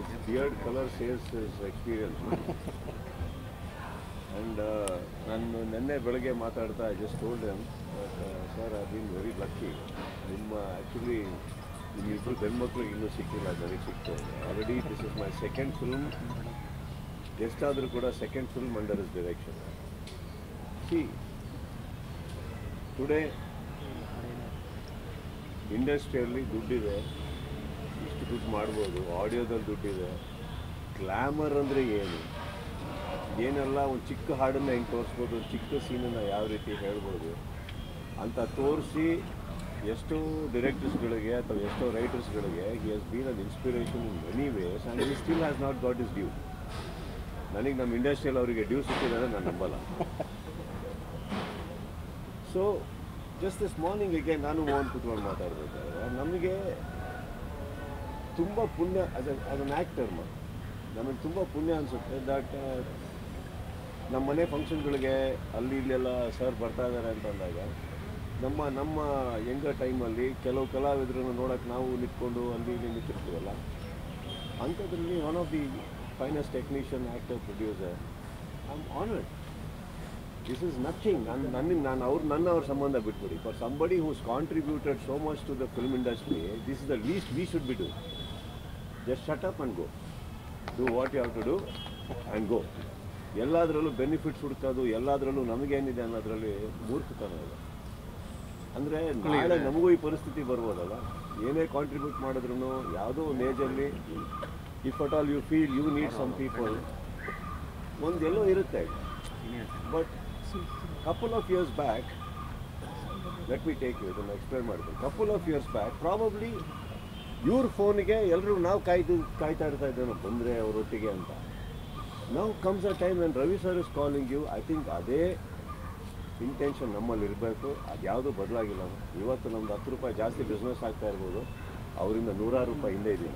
His beard color says his experience. And ನಾನು ನಿನ್ನೆ ಬೆಳಗ್ಗೆ ಮಾತಾಡ್ತಾ I just told em sir I been very lucky ನಿಮ್ಮ actually ನಿಮ್ಮಿಬ್ಬರು ಗಂಡ್ಮಕ್ಳಿಗೆ ಇನ್ನೂ ಸಿಕ್ಕಿಲ್ಲ ನನಗೆ ಸಿಕ್ತು already this is my second film ಎಷ್ಟಾದರೂ ಕೂಡ second film under his direction see today ಇಂಡಸ್ಟ್ರಿಯಲ್ಲಿ ದುಡ್ಡಿದೆ ಇಷ್ಟು ದುಡ್ಡು ಮಾಡ್ಬೋದು ಆಡಿಯೋದಲ್ಲಿ ದುಡ್ಡಿದೆ ಗ್ಲ್ಯಾಮರ್ ಅಂದರೆ ಏನು ಏನೆಲ್ಲ ಒಂದು ಚಿಕ್ಕ ಹಾಡನ್ನು ಹೆಂಗೆ ತೋರಿಸ್ಬೋದು ಒಂದು ಚಿಕ್ಕ ಸೀನನ್ನು ಯಾವ ರೀತಿ ಹೇಳ್ಬೋದು ಅಂತ ತೋರಿಸಿ ಎಷ್ಟೋ ಡೈರೆಕ್ಟರ್ಸ್ಗಳಿಗೆ ಅಥವಾ ಎಷ್ಟೋ ರೈಟರ್ಸ್ಗಳಿಗೆ he has been an inspiration in many ways and he still has not got his due ನನಗೆ ನಮ್ಮ ಇಂಡಸ್ಟ್ರಿಯಲ್ಲಿ ಅವರಿಗೆ ಡ್ಯೂ ಸಿಕ್ಕಿದ್ದಾರೆ ನಾನು ನಂಬಲ್ಲ ಸೊ ಜಸ್ಟ್ ದಿಸ್ ಮಾರ್ನಿಂಗ್ ಈಗ ನಾನು ಮೋಹನ್ ಕುತ್ಕೊಂಡು ಮಾತಾಡ್ಬೇಕಾದ್ರೆ ನಮಗೆ ತುಂಬ ಪುಣ್ಯ ಆಸ್ ಆಸ್ ಅನ್ ಆ್ಯಕ್ಟರ್ ಮ ನಮಗೆ ತುಂಬ ಪುಣ್ಯ ಅನಿಸುತ್ತೆ ದಟ್ ನಮ್ಮ ಮನೆ ಫಂಕ್ಷನ್ಗಳಿಗೆ ಅಲ್ಲಿ ಇಲ್ಲೆಲ್ಲ ಸರ್ ಬರ್ತಾ ಇದ್ದಾರೆ ಅಂತ ಅಂದಾಗ ನಮ್ಮ ನಮ್ಮ ಯಂಗ ಟೈಮಲ್ಲಿ ಕೆಲವು ಕಲಾವಿದರನ್ನು ನೋಡೋಕೆ ನಾವು ನಿಂತ್ಕೊಂಡು ಅಲ್ಲಿ ಇಲ್ಲಿ ನಿಂತಿರ್ತೀವಲ್ಲ ಅಂಥದ್ರಲ್ಲಿ one of the finest technician actor producer I am honoured this is nothing ನಾನು ನನ್ನ ನಾನು ಅವ್ರು ನನ್ನ ಅವ್ರ ಸಂಬಂಧ ಬಿಟ್ಬಿಡಿ for somebody who's contributed so much to the film industry this is the least we should be do just shut up and go do what you have to do and go ಎಲ್ಲದರಲ್ಲೂ benefits ಹುಡ್ಕೋದು ಎಲ್ಲದರಲ್ಲೂ ನಮಗೇನಿದೆ ಅನ್ನೋದ್ರಲ್ಲಿ ಮೂರ್ಖತನ ಇದೆ ಅಂದರೆ ನಾಳೆ ನಮಗೂ ಈ ಪರಿಸ್ಥಿತಿ ಬರ್ಬೋದಲ್ಲ ಏನೇ ಕಾಂಟ್ರಿಬ್ಯೂಟ್ ಮಾಡಿದ್ರು ಯಾವುದೋ ಒಂದು ಏಜಲ್ಲಿ if at all you feel you need some people ಒಂದು ಎಲ್ಲೋ ಇರುತ್ತೆ but couple of years back let me take you ಇದನ್ನು ಎಕ್ಸ್ಪ್ಲೇನ್ ಮಾಡ್ತೀನಿ couple of years back probably ಇವ್ರ ಫೋನಿಗೆ ಎಲ್ಲರೂ ನಾವು ಕಾಯ್ದು ಕಾಯ್ತಾ ಇರ್ತಾ ಇದ್ದೇನೋ ಬಂದರೆ ಅವರೊಟ್ಟಿಗೆ ಅಂತ ನಾವು comes a time and Ravi sir is calling you I think ಅದೇ ಇಂಟೆನ್ಷನ್ ನಮ್ಮಲ್ಲಿ ಇರಬೇಕು ಅದು ಯಾವುದೂ ಬದಲಾಗಿಲ್ಲ ಇವತ್ತು ನಮ್ದು ಹತ್ತು ರೂಪಾಯಿ ಜಾಸ್ತಿ ಬಿಸ್ನೆಸ್ ಆಗ್ತಾ ಇರ್ಬೋದು ಅವರಿಂದ ನೂರಾರು ರೂಪಾಯಿ ಹಿಂದೆ ಇದ್ದೀನಿ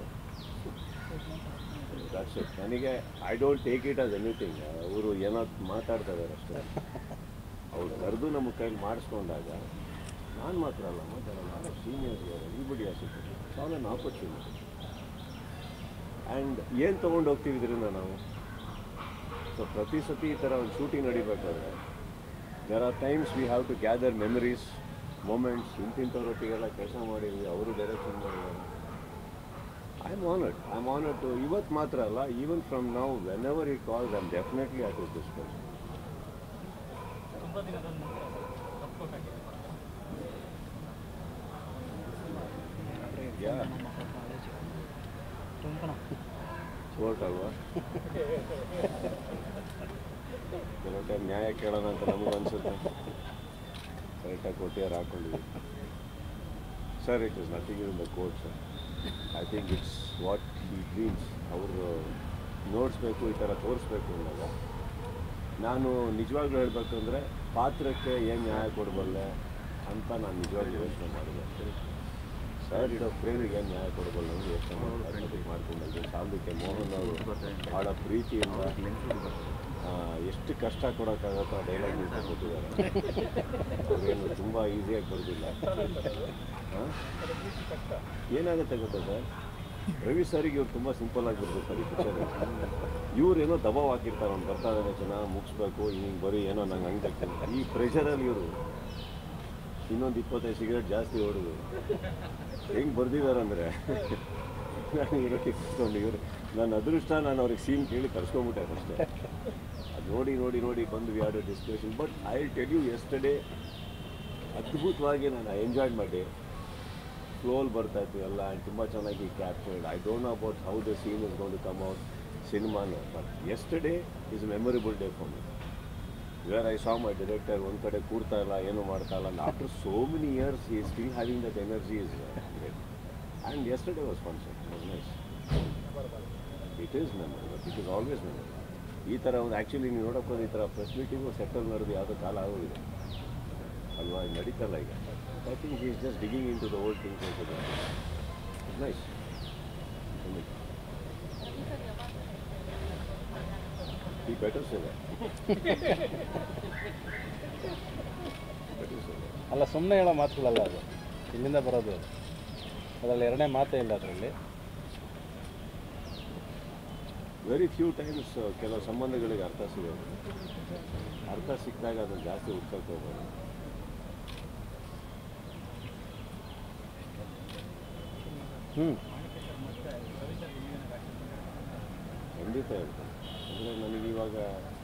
ದಟ್ಸ್ ಇಟ್ ನನಗೆ I don't take it as anything ಅವರು ಏನೋ ಮಾತಾಡ್ತಾ ಇದ್ದಾರೆ ಅಷ್ಟೇ ಅವ್ರು ಕರೆದು ನಮ್ಮ ಕೈಲಿ ಮಾಡಿಸ್ಕೊಂಡಾಗ ನಾನು ಮಾತ್ರ ಅಲ್ಲ ಮಾತಾಡಲ್ಲ ಸೀನಿಯರ್ಸ್ ಎವ್ರಿಬಡಿ ಆಸಿಟ್ಟು ಸಾಲ್ ಅನ್ ಆಪರ್ಚುನಿಟಿ ಆ್ಯಂಡ್ ಏನು ತೊಗೊಂಡು ಹೋಗ್ತೀವಿ ಇದರಿಂದ ನಾವು ಸೊ ಪ್ರತಿ ಸತಿ ಈ ಥರ ಒಂದು ಶೂಟಿಂಗ್ ನಡಿಬೇಕಾದ್ರೆ there are times we have to gather memories moments ಇಂತಿಂಥವ್ರೊಟ್ಟಿಗೆಲ್ಲ ಕೆಲಸ ಮಾಡಿದ್ವಿ ಅವರು ಡೈರೆಕ್ಷನ್ ಮಾಡಿದ್ದಾರೆ I am honoured I am honoured to ಇವತ್ತು ಮಾತ್ರ ಅಲ್ಲ ಈವನ್ ಫ್ರಮ್ ನಾವು whenever he calls I am definitely at his discuss ತುಂಬ ದಿನದ ನಂತರ ತಪ್ಪಬೇಕಾಗಿದೆ ಯಾ ಕೋರ್ಟ್ ಅಲ್ವಾ ಕೆಲವು ಟೈಮ್ ನ್ಯಾಯ ಕೇಳೋಣ ಅಂತ ನಮಗೂ ಅನ್ಸುತ್ತೆ ಕರೆಕ್ಟಾಗಿ ಕೊಟ್ಟಿಯಾರು ಹಾಕೊಂಡಿದ್ವಿ sir it is nothing in the court sir I think it's what he dreams ಅವರು ನೋಡಿಸ್ಬೇಕು ಈ ಥರ ತೋರಿಸ್ಬೇಕು ಅನ್ನೋದು ನಾನು ನಿಜವಾಗ್ಲೂ ಹೇಳಬೇಕಂದ್ರೆ ಪಾತ್ರಕ್ಕೆ ಏನು ನ್ಯಾಯ ಕೊಡಬಲ್ಲೆ ಅಂತ ನಾನು ನಿಜವಾಗ್ಲೂ ಯೋಚನೆ ಮಾಡಿದೆ ಸರ್ ಇಡೋ ಫ್ರೇಮಿಗೆ ಏನು ನ್ಯಾಯ ಕೊಡಬಲ್ಲ ಅಂತ ಯೋಚನೆ ಮಾಡಿ ಮಾಡ್ಕೊಂಡಲ್ಲಿ ಸಾಲದಕ್ಕೆ ಮೋಹನ್ ಅವರು ಭಾಳ ಪ್ರೀತಿಯಿಂದ ಆ, ಎಷ್ಟು ಕಷ್ಟ ಕೊಡೋಕ್ಕಾಗತ್ತೋ ಆ ಡೈಲಾಗ್ ಕೊಟ್ಟಿದ್ದಾರೆ ಅವ್ರೇನು ತುಂಬ ಈಸಿಯಾಗಿ ಬರೋದಿಲ್ಲ ಏನಾಗುತ್ತೆ ಗೊತ್ತಾ ಸರ್ ರವಿ ಸರಿಗೆ ಇವ್ರು ತುಂಬ ಸಿಂಪಲ್ ಆಗಿ ಬರ್ಬೋದು ಸರ್ ಈ ಪಿಕ್ಚರ್ ಇವ್ರೇನೋ ದಬಾವ್ ಹಾಕಿರ್ತಾರೆ ಅವ್ನು ಬರ್ತಾ ಇದ್ದಾನೆ ಚೆನ್ನಾಗಿ ಮುಗಿಸ್ಬೇಕು ಹಿಂಗೆ ಬರೀ ಏನೋ ನಂಗೆ ಹಂಗೆ ಆಗ್ತಾನೆ ಈ ಪ್ರೆಷರಲ್ಲಿ ಇವರು ಇನ್ನೊಂದು ಇಪ್ಪತ್ತೈದು ಸಿಗರೇಟ್ ಜಾಸ್ತಿ ಹೊಡೆದು ಹೆಂಗೆ ಬರ್ದಿದ್ದಾರೆ ಅಂದರೆ ನಾನು ಇರೋಕ್ಕೆ ಕೂತ್ಕೊಂಡು ಇವರು ನನ್ನ ಅದೃಷ್ಟ ನಾನು ಅವ್ರಿಗೆ ಸೀನ್ ಕೇಳಿ ಕರ್ಸ್ಕೊಂಬಿಟ್ಟೆ ಅಷ್ಟೇ ಅದು ನೋಡಿ ನೋಡಿ ನೋಡಿ ಬಂದು we are discussion but I tell you yesterday ಅದ್ಭುತವಾಗಿ ನಾನು ಎಂಜಾಯ್ ಮಾಡಿ ಫ್ಲೋಲ್ ಬರ್ತಾ ಇತ್ತು ಎಲ್ಲ ಆ್ಯಂಡ್ ತುಂಬ ಚೆನ್ನಾಗಿ captured I don't know about how the scene is gonna to come out ಸಿನಿಮಾನು but yesterday is memorable day for me where I saw my director ಒಂದು ಕಡೆ ಕೂರ್ತಾ ಇಲ್ಲ ಏನೂ ಮಾಡ್ತಾ ಇಲ್ಲ after so many years he still having that energy is great and yesterday was fun sir was nice it is memory but it is always memory ಈ ಥರ ಒಂದು ಆ್ಯಕ್ಚುಲಿ ನೀವು ನೋಡೋಕೆ ಹೋದ್ರೆ ಈ ಥರ ಪ್ರೆಸ್ ಮೀಟಿಂಗು ಸೆಟಲ್ ನಡೆದು ಯಾವುದೋ ಕಾಲ ಆಗೋಗಿದೆ ಅಲ್ವಾ ಇದು ನಡೀತಲ್ಲ ಈಗ I think he's just digging into the old things it's nice he better ಸೇವೆ ಬೆಟರ್ ಸೇವೆ ಅಲ್ಲ ಸುಮ್ಮನೆ ಹೇಳೋ ಮಾತುಗಳಲ್ಲ ಅದು ಇಲ್ಲಿಂದ ಬರೋದು ಅದು ಅದರಲ್ಲಿ ಎರಡನೇ ಮಾತೇ ಇಲ್ಲ ಅದರಲ್ಲಿ ವೆರಿ ಫ್ಯೂ ಟೈಮ್ಸ್ ಕೆಲವು ಸಂಬಂಧಗಳಿಗೆ ಅರ್ಥ ಸಿಗೋದು ಅರ್ಥ ಸಿಕ್ಕಿದಾಗ ಅದನ್ನು ಜಾಸ್ತಿ ಹುಡ್ಸೋಕೆ ಹೋಗೋದು ಹ್ಞೂ ಖಂಡಿತ ಹೇಳ್ತೇನೆ ಅಂದರೆ ನನಗೆ ಇವಾಗ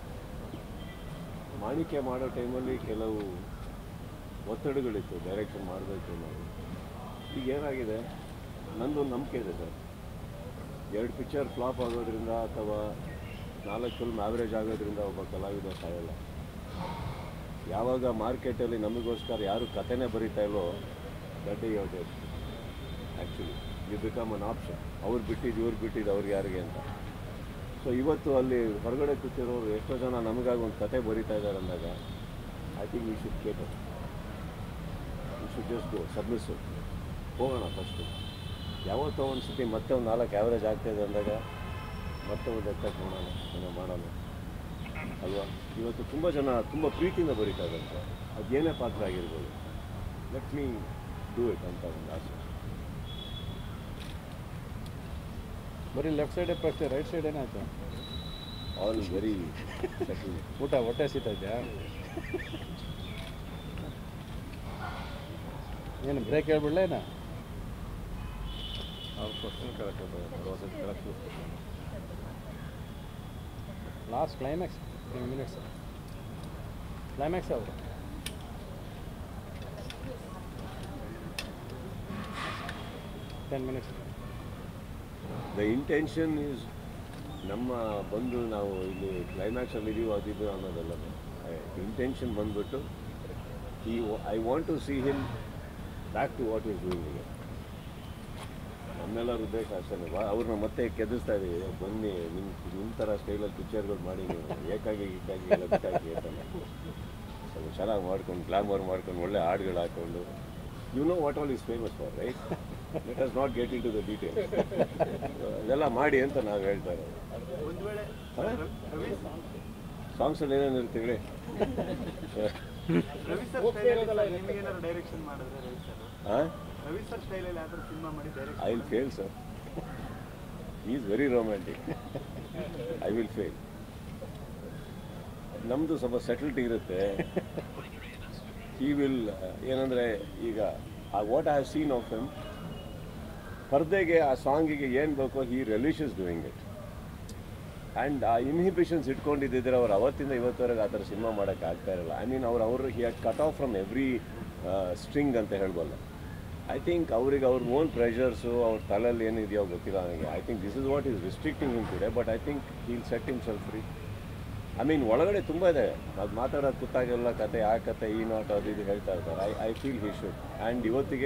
ಮಾಣಿಕ್ಯ ಮಾಡೋ ಟೈಮಲ್ಲಿ ಕೆಲವು ಒತ್ತಡಗಳಿತ್ತು ಡೈರೆಕ್ಷನ್ ಮಾಡಬೇಕು ಅನ್ನೋದು ಈಗ ಏನಾಗಿದೆ ನಂದೊಂದು ನಂಬಿಕೆ ಇದೆ ಸರ್ ಎರಡು ಪಿಕ್ಚರ್ ಫ್ಲಾಪ್ ಆಗೋದ್ರಿಂದ ಅಥವಾ ನಾಲ್ಕು ಫಿಲ್ಮ್ ಆವ್ರೇಜ್ ಆಗೋದ್ರಿಂದ ಒಬ್ಬ ಕಲಾವಿದ ಸಾಯಲ್ಲ ಯಾವಾಗ ಮಾರ್ಕೆಟಲ್ಲಿ ನಮಗೋಸ್ಕರ ಯಾರು ಕಥೆನೇ ಬರೀತಾ ಇಲ್ಲೋ ದಟ್ ಯೋಟ್ actually you become an option ಅವ್ರು ಬಿಟ್ಟಿದ್ದು ಇವ್ರು ಬಿಟ್ಟಿದ್ದು ಅವ್ರಿಗೆ ಯಾರಿಗೆ ಅಂತ ಸೊ ಇವತ್ತು ಅಲ್ಲಿ ಹೊರಗಡೆ ಕೂತಿರೋರು ಎಷ್ಟೋ ಜನ ನಮಗಾಗಿ ಒಂದು ಕತೆ ಬರೀತಾ ಇದ್ದಾರೆ ಅಂದಾಗ ಐ ಥಿಂಕ್ ವಿ ಶುಡ್ ಕೇಟ್ ವಿ ಶುಡ್ ಜಸ್ಟ್ ಗೋ ಸಬ್ಮಿಸ್ಸು ಹೋಗೋಣ ಫಸ್ಟು ಯಾವತ್ತೋ ಒಂದು ಸತಿ ಮತ್ತೆ ಒಂದು ನಾಲ್ಕು ಆ್ಯಾವ್ರೇಜ್ ಆಗ್ತಾಯಿದೆ ಅಂದಾಗ ಮತ್ತೆ ಒಂದು ಎತ್ತಕ್ಕೆ ಮಾಡೋಣ ಏನೋ ಮಾಡೋಣ ಅಲ್ವಾ ಇವತ್ತು ತುಂಬ ಜನ ತುಂಬ ಪ್ರೀತಿಯಿಂದ ಬರೀತಾ ಇದ್ದಾರೆ ಸರ್ ಅದೇನೇ ಪಾತ್ರ ಆಗಿರ್ಬೋದು ಲೆಟ್ ಮೀ ಡೂ ಇಟ್ ಅಂತ ಒಂದು ಆಸೆ ಬರೀ ಲೆಫ್ಟ್ ಸೈಡೇ ಪ್ರಶ್ನೆ ರೈಟ್ ಸೈಡ್ ಏನಾಯ್ತು ಆಲ್ ವೆರಿ ಸೆಟಲ್ ಊಟ ಹೊಟ್ಟೆ ಸೀತಾ ಇದೆಯಾ ಏನು ಬ್ರೇಕ್ ಹೇಳ್ಬಿಡ್ಲ ಏನ ಅವ್ರು ಕ್ವಶನ್ ಕೇಳಕ್ಕೆ last climax ten minutes climax ಅವರು ten minutes the intention is ನಮ್ಮ ಬಂದು ನಾವು ಇಲ್ಲಿ ಕ್ಲೈಮ್ಯಾಕ್ಸಲ್ಲಿ ಇದೀವಿ ಅದಿದ್ದು ಅನ್ನೋದಲ್ಲ ಇಂಟೆನ್ಷನ್ ಬಂದ್ಬಿಟ್ಟು ಈ I want to see him back to what he's doing ಈಗ ನಮ್ಮೆಲ್ಲರ ಉದ್ದೇಶ ಅಷ್ಟೇ ವಾ ಅವ್ರನ್ನ ಮತ್ತೆ ಕೆದಿಸ್ತಾ ಇದೀವಿ ಬನ್ನಿ ನಿಮ್ಮ ನಿಮ್ಮ ಥರ ಸ್ಟೈಲಲ್ಲಿ ಪಿಕ್ಚರ್ಗಳು ಮಾಡಿ ನೀವು ಏಕಾಗಿ ಗೀಕಾಗಿ ಎಲ್ಲ ಬಿಟ್ಟಾಗಿ ಅಂತಲ್ಲ ಸ್ವಲ್ಪ ಚೆನ್ನಾಗಿ ಮಾಡ್ಕೊಂಡು ಗ್ಲಾಮರ್ ಮಾಡ್ಕೊಂಡು ಒಳ್ಳೆ ಹಾಡುಗಳು ಹಾಕ್ಕೊಂಡು you know what all is famous for right let us not get into the details ಇದೆಲ್ಲ ಮಾಡಿ ಅಂತ ನಾವು ಹೇಳ್ತಾ ಇರೋದು ಒಂದು ವೇಳೆ ರವಿ ಸಾಂಗ್ಸಲ್ಲಿ ಏನೇನು ಇರ್ತೀವಿ ರವಿ ಸರ್ ಸ್ಟೈಲಲ್ಲಿ ನಿಮಗೆ ಏನಾದ್ರು ಡೈರೆಕ್ಷನ್ ಮಾಡಿದ್ರೆ ರವಿ ಸರ್ ಹಾಂ ರವಿ ಸರ್ ಸ್ಟೈಲಲ್ಲಿ ಯಾವ್ದಾದ್ರು ಸಿನಿಮಾ ಮಾಡಿ direct I will fail sir he's very romantic I will fail ನಮ್ಮದು ಸ್ವಲ್ಪ ಸೆಟಲ್ಟಿ ಇರುತ್ತೆ ಈ ವಿಲ್ ಏನಂದರೆ ಈಗ ಆ what I have seen of him ಪರ್ದೆಗೆ ಆ ಸಾಂಗಿಗೆ ಏನು ಬೇಕೋ he relishes doing it and ಆ ಇನ್ಹಿಬಿಷನ್ಸ್ ಇಟ್ಕೊಂಡಿದ್ದಿದ್ರೆ ಅವ್ರು ಅವತ್ತಿಂದ ಇವತ್ತವರೆಗೆ ಆ ಥರ ಸಿನಿಮಾ ಮಾಡೋಕ್ಕೆ ಆಗ್ತಾ ಇರಲ್ಲ ಐ ಮೀನ್ ಅವ್ರು ಅವರು he had cut off from every string ಅಂತ ಹೇಳ್ಬಲ್ಲ ಐ ಥಿಂಕ್ ಅವ್ರಿಗೆ ಅವ್ರ ಓನ್ ಪ್ರೆಷರ್ಸು ಅವ್ರ ತಲೆಯಲ್ಲಿ ಏನಿದೆಯೋ ಗೊತ್ತಿಲ್ಲ ನನಗೆ I think this is what is restricting in today but I think he'll set in self free I mean ಒಳಗಡೆ ತುಂಬ ಇದೆ ಅದು ಮಾತಾಡೋದು ಕೂತಾಗೆಲ್ಲ ಕತೆ ಆ ಕತೆ ಈ ನಾಟ್ ಅದು ಇದು ಹೇಳ್ತಾ ಇರ್ತಾರೆ I I feel he should and ಇವತ್ತಿಗೆ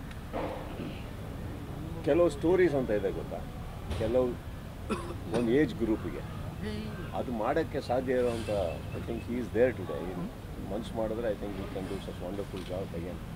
ಕೆಲವು ಸ್ಟೋರೀಸ್ ಅಂತ ಇದೆ ಗೊತ್ತಾ ಕೆಲವು ಒಂದು ಏಜ್ ಗ್ರೂಪಿಗೆ ಅದು ಮಾಡೋಕ್ಕೆ ಸಾಧ್ಯ ಇರೋವಂಥ I think he is there today ಮನ್ಸು ಮಾಡಿದ್ರೆ I think you can do such wonderful job again